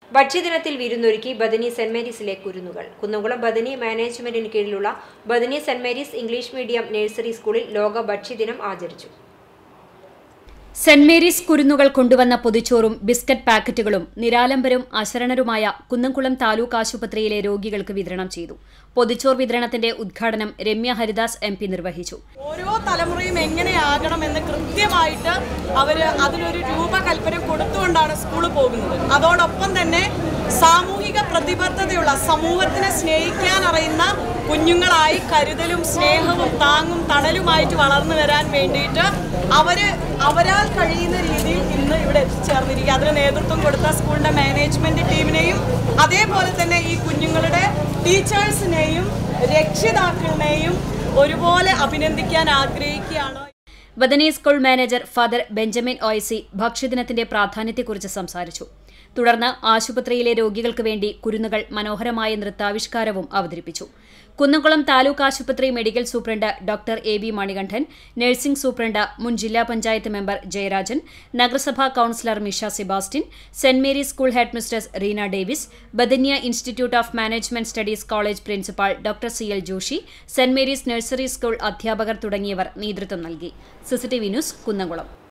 ഭക്ഷ്യദിനത്തിൽ വിരുന്നൊരുക്കി ബദനി saint മേരീസിലെ കുരുന്നുകൾ Kunnamkulam Bethany മാനേജ്മെന്റിന് കീഴിലുള്ള Bethany Saint Mary's English medium nursery സ്കൂളിൽ ലോക ഭക്ഷ്യദിനം ആചരിച്ചു സെന്റ് മേരീസ് കുരുന്നുകൾ കൊണ്ടുവന്ന പൊതിച്ചോറും ബിസ്ക്കറ്റ് പാക്കറ്റുകളും നിരാലംബരും അശരണരുമായ കുന്നംകുളം താലൂക്ക് ആശുപത്രിയിലെ രോഗികൾക്ക് വിതരണം ചെയ്തു പൊതിച്ചോർ വിതരണത്തിന്റെ ഉദ്ഘാടനം രമ്യ ഹരിദാസ് എം പി നിർവഹിച്ചു ഓരോ തലമുറയും എങ്ങനെയാകണമെന്ന് കൃത്യമായിട്ട് അവർ അതിനൊരു രൂപകൽപ്പന കൊടുത്തുകൊണ്ടാണ് സ്കൂളിൽ പോകുന്നത് അതോടൊപ്പം തന്നെ സാമൂഹിക പ്രതിബദ്ധതയുള്ള സമൂഹത്തിനെ സ്നേഹിക്കാൻ അറിയുന്ന കുഞ്ഞുങ്ങളായി കരുതലും സ്നേഹവും താങ്ങും തണലുമായിട്ട് വളർന്നു വരാൻ വേണ്ടിയിട്ട് അവര് അവരാൽ കഴിയുന്ന രീതിയിൽ ഇന്ന് ഇവിടെ എത്തിച്ചേർന്നിരിക്കുക അതിന് നേതൃത്വം കൊടുത്ത സ്കൂളിന്റെ മാനേജ്മെന്റ് ടീമിനെയും അതേപോലെ തന്നെ ഈ കുഞ്ഞുങ്ങളുടെ ടീച്ചേഴ്സിനെയും രക്ഷിതാക്കളിനെയും ഒരുപോലെ അഭിനന്ദിക്കാൻ ആഗ്രഹിക്കുകയാണ് Bethany school manager father Benjamin OIC ഭക്ഷ്യദിനത്തിന്റെ പ്രാധാന്യത്തെക്കുറിച്ച് സംസാരിച്ചു തുടർന്ന് ആശുപത്രിയിലെ രോഗികൾക്ക് വേണ്ടി കുരുന്നുകൾ മനോഹരമായ നൃത്താവിഷ്കാരവും അവതരിപ്പിച്ചു കുന്നംകുളം താലൂക്ക് ആശുപത്രി medical superintendent doctor A B Manikandan nursing superintendent മുൻ ജില്ലാ പഞ്ചായത്ത് മെമ്പർ ജയരാജൻ നഗരസഭാ councillor Misha Sebastian Saint Mary's school head mistress Reena Davis Bethany institute of management studies college principal doctor C L Joshi Saint Mary's nursery school അധ്യാപകർ തുടങ്ങിയവർ നേതൃത്വം നൽകി സിസിടിവി ന്യൂസ് കുന്നംകുളം